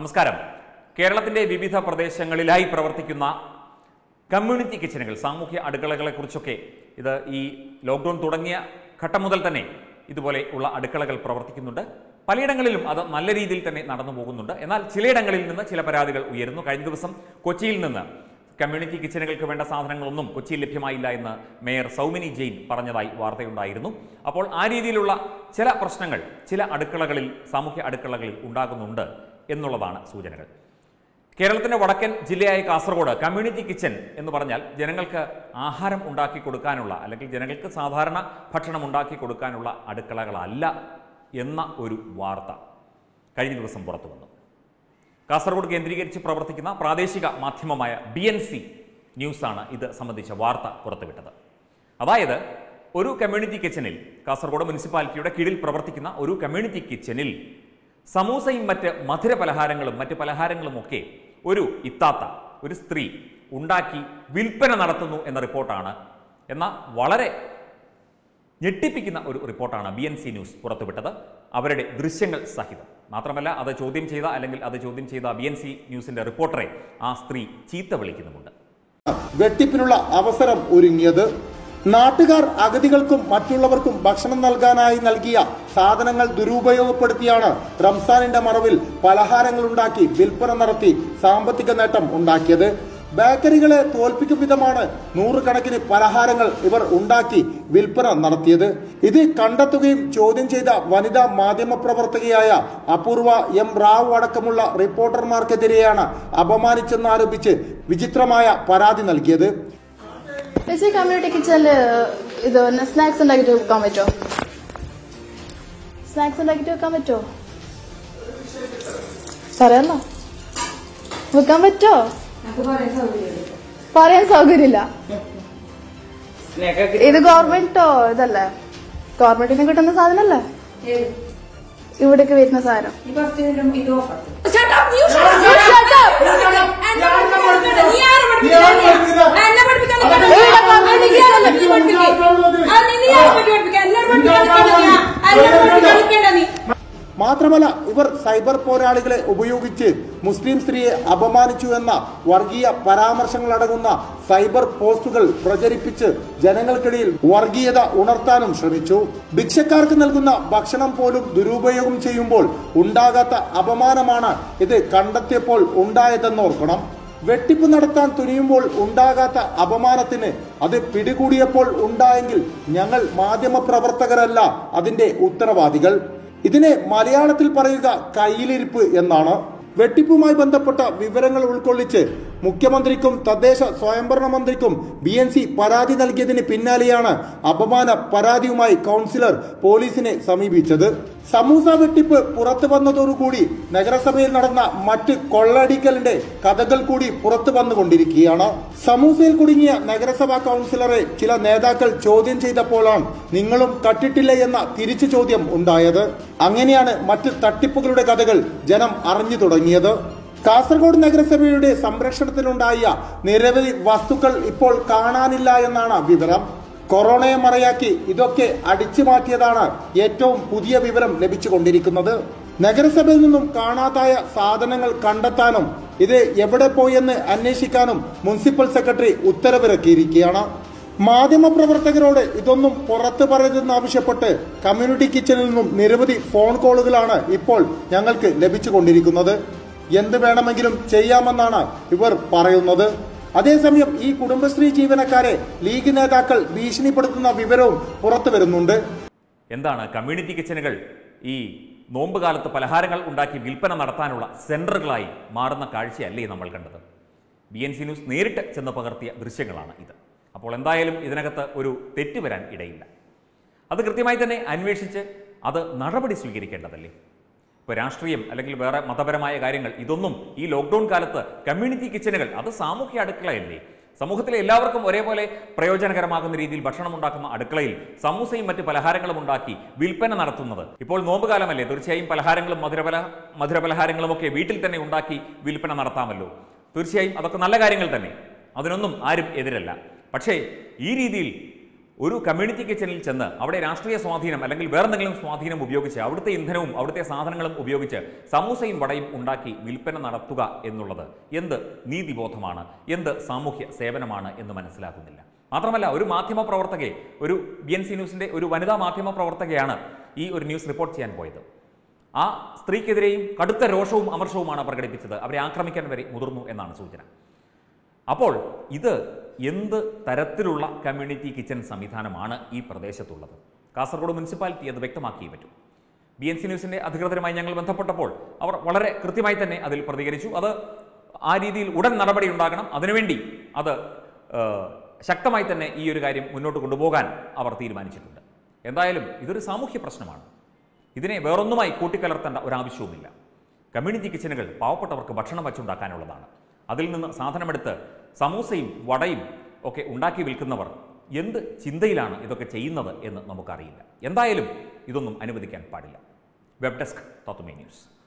നമസ്കാരം കേരളത്തിന്റെ വിവിധ പ്രദേശങ്ങളിലായി പ്രവർത്തിക്കുന്ന കമ്മ്യൂണിറ്റി കിച്ചനുകൾ സാമൂഹ്യ അടുക്കളകളെ കുറിച്ചൊക്കെ ഇത് ഈ ലോക്ക്ഡൗൺ തുടങ്ങിയ ഘട്ടം മുതൽ തന്നെ ഇതുപോലെ ഉള്ള അടുക്കളകൾ പ്രവർത്തിക്കുന്നുണ്ട് പലയിടങ്ങളിലും അത് നല്ല രീതിയിൽ തന്നെ നടന്നു പോകുന്നുണ്ട് എന്നാൽ ചിലയിടങ്ങളിൽ നിന്ന് ചില പരാതികൾ ഉയരുന്നു കഴിഞ്ഞ ദിവസം കൊച്ചിയിൽ നിന്ന് കമ്മ്യൂണിറ്റി കിച്ചനുകൾക്ക് വേണ്ട സാധനങ്ങളൊന്നും കൊച്ചിയിൽ ലഭ്യമായില്ല എന്ന് മേയർ സൗമിനി ജെയിൻ പറഞ്ഞതായി വാർത്തയുണ്ടായിരുന്നു അപ്പോൾ ആ രീതിയിലുള്ള ചില പ്രശ്നങ്ങൾ ചില അടുക്കളകളിൽ സാമൂഹ്യ അടുക്കളകളിൽ ഉണ്ടാകുന്നുണ്ട് എന്നുള്ളതാണ് സൂചനകൾ കേരളത്തിന്റെ വടക്കൻ ജില്ലയായ കാസർഗോഡ് കമ്മ്യൂണിറ്റി കിച്ചൻ എന്ന് പറഞ്ഞാൽ ജനങ്ങൾക്ക് ആഹാരം ഉണ്ടാക്കി കൊടുക്കാനുള്ള അല്ലെങ്കിൽ ജനങ്ങൾക്ക് സാധാരണ ഭക്ഷണം ഉണ്ടാക്കി കൊടുക്കാനുള്ള അടുക്കളകളല്ല എന്ന ഒരു വാർത്ത കഴിഞ്ഞ ദിവസം പുറത്തു വന്നു കാസർഗോഡ് കേന്ദ്രീകരിച്ച് പ്രവർത്തിക്കുന്ന പ്രാദേശിക മാധ്യമമായ ബി എൻ സി ന്യൂസാണ് ഇത് സംബന്ധിച്ച വാർത്ത പുറത്തുവിട്ടത് അതായത് ഒരു കമ്മ്യൂണിറ്റി കിച്ചണിൽ കാസർഗോഡ് മുനിസിപ്പാലിറ്റിയുടെ കീഴിൽ പ്രവർത്തിക്കുന്ന ഒരു കമ്മ്യൂണിറ്റി കിച്ചണിൽ സമൂസയും മറ്റ് മധുര പലഹാരങ്ങളും മറ്റ് പലഹാരങ്ങളും ഒക്കെ ഒരു ഇത്താത്ത ഒരു സ്ത്രീ ഉണ്ടാക്കി വിൽപ്പന നടത്തുന്നു എന്ന റിപ്പോർട്ടാണ് എന്ന വളരെ ഞെട്ടിപ്പിക്കുന്ന ഒരു റിപ്പോർട്ടാണ് ബി എൻ സി ന്യൂസ് പുറത്തുവിട്ടത് അവരുടെ ദൃശ്യങ്ങൾ സഹിതം മാത്രമല്ല അത് ചോദ്യം ചെയ്ത അല്ലെങ്കിൽ അത് ചോദ്യം ചെയ്ത ബി എൻ സി ന്യൂസിന്റെ റിപ്പോർട്ടറെ ആ സ്ത്രീ ചീത്ത വിളിക്കുന്നുമുണ്ട് വെട്ടിപ്പിനുള്ള അവസരം ഒരുങ്ങിയത് നാട്ടുകാർ അഗതികൾക്കും മറ്റുള്ളവർക്കും ഭക്ഷണം നൽകാനായി നൽകിയ സാധനങ്ങൾ ദുരുപയോഗപ്പെടുത്തിയാണ് റംസാനിന്റെ മറവിൽ പലഹാരങ്ങൾ ഉണ്ടാക്കി വിൽപ്പന നടത്തി സാമ്പത്തിക നേട്ടം ഉണ്ടാക്കിയത് ബേക്കറികളെ തോൽപ്പിക്കും വിധമാണ് നൂറുകണക്കിന് പലഹാരങ്ങൾ ഇവർ ഉണ്ടാക്കി വിൽപ്പന നടത്തിയത് ഇത് കണ്ടെത്തുകയും ചോദ്യം ചെയ്ത വനിതാ മാധ്യമപ്രവർത്തകയായ അപൂർവ എം റാവു അടക്കമുള്ള റിപ്പോർട്ടർമാർക്കെതിരെയാണ് അപമാനിച്ചെന്നാരോപിച്ച് വിചിത്രമായ പരാതി നൽകിയത് ചേച്ചി കമ്മ്യൂണിറ്റി കിച്ചണില് ഇത് സ്നാക്സ് ഉണ്ടാക്കിട്ട് വെക്കാൻ പറ്റുമോ സ്നാക്സ് ഉണ്ടാക്കിട്ട് വെക്കാൻ പറ്റുമോ പറയാന്നോ വെക്കാൻ പറ്റുമോ പറയാൻ സൗകര്യമില്ല ഇത് ഗവൺമെന്റോ ഇതല്ലേ ഗവൺമെന്റിന് കിട്ടുന്ന സാധനല്ലേ ഇവിടേക്ക് വരുന്ന സാധനം Shut up! You shut up! You shut up! എന്നെ പഠിപ്പിക്കണ്ട. നീ ആരെ പഠിപ്പിക്കാനാ? എന്നെ പഠിപ്പിക്കാൻ ഇവിടെ പറഞ്ഞിരിക്കുകയാണല്ലോ. നീ പഠിപ്പിക്ക്. ആ, നീ- നീ ആരെ പറ്റി പഠിപ്പിക്കാൻ? എല്ലാവരും പഠിപ്പിക്കാൻ നിൽക്കണ്ട നീ. എല്ലാവരും പഠിപ്പിക്കാൻ നിൽക്കണ്ട നീ. മാത്രമല്ല ഇവർ സൈബർ പോരാളികളെ ഉപയോഗിച്ച് മുസ്ലിം സ്ത്രീയെ അപമാനിച്ചു എന്ന വർഗീയ പരാമർശങ്ങളടങ്ങുന്ന സൈബർ പോസ്റ്റുകൾ പ്രചരിപ്പിച്ച് ജനങ്ങൾക്കിടയിൽ വർഗീയത ഉണർത്താനും ശ്രമിച്ചു ഭിക്ഷക്കാർക്ക് നൽകുന്ന ഭക്ഷണം പോലും ദുരുപയോഗം ചെയ്യുമ്പോൾ ഉണ്ടാകാത്ത അപമാനമാണ് ഇത് കണ്ടെത്തിയപ്പോൾ ഉണ്ടായതെന്നോർക്കണം വെട്ടിപ്പ് നടത്താൻ തുനിയുമ്പോൾ ഉണ്ടാകാത്ത അപമാനത്തിന് അത് പിടികൂടിയപ്പോൾ ഉണ്ടായെങ്കിൽ ഞങ്ങൾ മാധ്യമപ്രവർത്തകരല്ല അതിന്റെ ഉത്തരവാദികൾ ഇതിനെ മലയാളത്തിൽ പറയുക കയ്യിലിരിപ്പ് എന്നാണ് വെട്ടിപ്പുമായി ബന്ധപ്പെട്ട വിവരങ്ങൾ ഉൾക്കൊള്ളിച്ച് മുഖ്യമന്ത്രിക്കും തദ്ദേശ സ്വയംഭരണ മന്ത്രിക്കും ബി എൻ സി പരാതി നൽകിയതിന് പിന്നാലെയാണ് അപമാന പരാതിയുമായി കൗൺസിലർ പോലീസിനെ സമീപിച്ചത് സമൂസ വെട്ടിപ്പ് പുറത്തു വന്നതോടുകൂടി നഗരസഭയിൽ നടന്ന മറ്റ് കൊള്ളടിക്കലിന്റെ കഥകൾ കൂടി പുറത്തു വന്നുകൊണ്ടിരിക്കുകയാണ് സമൂസയിൽ കുടുങ്ങിയ നഗരസഭാ കൗൺസിലറെ ചില നേതാക്കൾ ചോദ്യം ചെയ്തപ്പോഴാണ് നിങ്ങളും കട്ടിട്ടില്ല എന്ന തിരിച്ചു ചോദ്യം ഉണ്ടായത് അങ്ങനെയാണ് മറ്റ് തട്ടിപ്പുകളുടെ കഥകൾ ജനം അറിഞ്ഞു തുടങ്ങിയത് കാസർഗോഡ് നഗരസഭയുടെ സംരക്ഷണത്തിലുണ്ടായ നിരവധി വസ്തുക്കൾ ഇപ്പോൾ കാണാനില്ല എന്നാണ് വിവരം കൊറോണയെ മറയാക്കി ഇതൊക്കെ അടിച്ചു മാറ്റിയതാണ് ഏറ്റവും പുതിയ വിവരം ലഭിച്ചുകൊണ്ടിരിക്കുന്നത് നഗരസഭയിൽ നിന്നും കാണാതായ സാധനങ്ങൾ കണ്ടെത്താനും ഇത് എവിടെ പോയെന്ന് അന്വേഷിക്കാനും മുനിസിപ്പൽ സെക്രട്ടറി ഉത്തരവിറക്കിയിരിക്കുകയാണ് മാധ്യമപ്രവർത്തകരോട് ഇതൊന്നും പുറത്തു പറയരുതെന്ന് ആവശ്യപ്പെട്ട് കമ്മ്യൂണിറ്റി കിച്ചണിൽ നിന്നും നിരവധി ഫോൺ കോളുകളാണ് ഇപ്പോൾ ഞങ്ങൾക്ക് ലഭിച്ചുകൊണ്ടിരിക്കുന്നത് എന്ത് വേണമെങ്കിലും ചെയ്യാമെന്നാണ് ഇവർ പറയുന്നത് അതേസമയം ഈ കുടുംബശ്രീ ജീവനക്കാരെ ലീഗ് നേതാക്കൾ ഭീഷണിപ്പെടുത്തുന്ന വിവരവും പുറത്തു വരുന്നുണ്ട് എന്താണ് കമ്മ്യൂണിറ്റി കിച്ചനുകൾ ഈ നോമ്പ് കാലത്ത് പലഹാരങ്ങൾ ഉണ്ടാക്കി വിൽപ്പന നടത്താനുള്ള സെന്ററുകളായി മാറുന്ന കാഴ്ചയല്ലേ നമ്മൾ കണ്ടത് ബി എൻ സി ന്യൂസ് നേരിട്ട് ചെന്ന് പകർത്തിയ ദൃശ്യങ്ങളാണ് ഇത് അപ്പോൾ എന്തായാലും ഇതിനകത്ത് ഒരു തെറ്റ് വരാൻ ഇടയില്ല അത് കൃത്യമായി തന്നെ അന്വേഷിച്ച് അത് നടപടി സ്വീകരിക്കേണ്ടതല്ലേ ഇപ്പോൾ രാഷ്ട്രീയം അല്ലെങ്കിൽ വേറെ മതപരമായ കാര്യങ്ങൾ ഇതൊന്നും ഈ ലോക്ക്ഡൗൺ കാലത്ത് കമ്മ്യൂണിറ്റി കിച്ചനുകൾ അത് സാമൂഹ്യ അടുക്കളയല്ലേ സമൂഹത്തിലെ എല്ലാവർക്കും ഒരേപോലെ പ്രയോജനകരമാകുന്ന രീതിയിൽ ഭക്ഷണം ഉണ്ടാക്കുന്ന അടുക്കളയിൽ സമൂസയും മറ്റ് പലഹാരങ്ങളും ഉണ്ടാക്കി വിൽപ്പന നടത്തുന്നത് ഇപ്പോൾ നോമ്പ് കാലമല്ലേ തീർച്ചയായും പലഹാരങ്ങളും മധുരപല മധുരപലഹാരങ്ങളും ഒക്കെ വീട്ടിൽ തന്നെ ഉണ്ടാക്കി വിൽപ്പന നടത്താമല്ലോ തീർച്ചയായും അതൊക്കെ നല്ല കാര്യങ്ങൾ തന്നെ അതിനൊന്നും ആരും എതിരല്ല പക്ഷേ ഈ രീതിയിൽ ഒരു കമ്മ്യൂണിറ്റി കിച്ചണിൽ ചെന്ന് അവിടെ രാഷ്ട്രീയ സ്വാധീനം അല്ലെങ്കിൽ വേറെന്തെങ്കിലും സ്വാധീനം ഉപയോഗിച്ച് അവിടുത്തെ ഇന്ധനവും അവിടുത്തെ സാധനങ്ങളും ഉപയോഗിച്ച് സമൂസയും വടയും ഉണ്ടാക്കി വിൽപ്പന നടത്തുക എന്നുള്ളത് എന്ത് നീതിബോധമാണ് എന്ത് സാമൂഹ്യ സേവനമാണ് എന്ന് മനസ്സിലാക്കുന്നില്ല മാത്രമല്ല ഒരു മാധ്യമ പ്രവർത്തകയെ ഒരു ബി എൻ സി ന്യൂസിൻ്റെ ഒരു വനിതാ മാധ്യമ പ്രവർത്തകയാണ് ഈ ഒരു ന്യൂസ് റിപ്പോർട്ട് ചെയ്യാൻ പോയത് ആ സ്ത്രീക്കെതിരെയും കടുത്ത രോഷവും അമർഷവുമാണ് പ്രകടിപ്പിച്ചത് അവരെ ആക്രമിക്കാൻ വരെ മുതിർന്നു എന്നാണ് സൂചന അപ്പോൾ ഇത് എന്ത് തരത്തിലുള്ള കമ്മ്യൂണിറ്റി കിച്ചൺ സംവിധാനമാണ് ഈ പ്രദേശത്തുള്ളത് കാസർഗോഡ് മുനിസിപ്പാലിറ്റി അത് വ്യക്തമാക്കിയേ പറ്റൂ ബി എൻ സി ന്യൂസിൻ്റെ അധികൃതരുമായി ഞങ്ങൾ ബന്ധപ്പെട്ടപ്പോൾ അവർ വളരെ കൃത്യമായി തന്നെ അതിൽ പ്രതികരിച്ചു അത് ആ രീതിയിൽ ഉടൻ നടപടി ഉണ്ടാകണം അതിനുവേണ്ടി അത് ഏഹ്, ശക്തമായി തന്നെ ഈ ഒരു കാര്യം മുന്നോട്ട് കൊണ്ടുപോകാൻ അവർ തീരുമാനിച്ചിട്ടുണ്ട് എന്തായാലും ഇതൊരു സാമൂഹ്യ പ്രശ്നമാണ് ഇതിനെ വേറൊന്നുമായി കൂട്ടിക്കലർത്തേണ്ട ഒരാവശ്യവുമില്ല കമ്മ്യൂണിറ്റി കിച്ചനുകൾ പാവപ്പെട്ടവർക്ക് ഭക്ഷണം വച്ചുണ്ടാക്കാനുള്ളതാണ് അതിൽ നിന്ന് സാധനമെടുത്ത് സമൂസയും വടയും ഒക്കെ ഉണ്ടാക്കി വിൽക്കുന്നവർ എന്ത് ചിന്തയിലാണ് ഇതൊക്കെ ചെയ്യുന്നത് എന്ന് നമുക്കറിയില്ല എന്തായാലും ഇതൊന്നും അനുവദിക്കാൻ പാടില്ല വെബ് ഡെസ്ക് തത്തുമേ ന്യൂസ്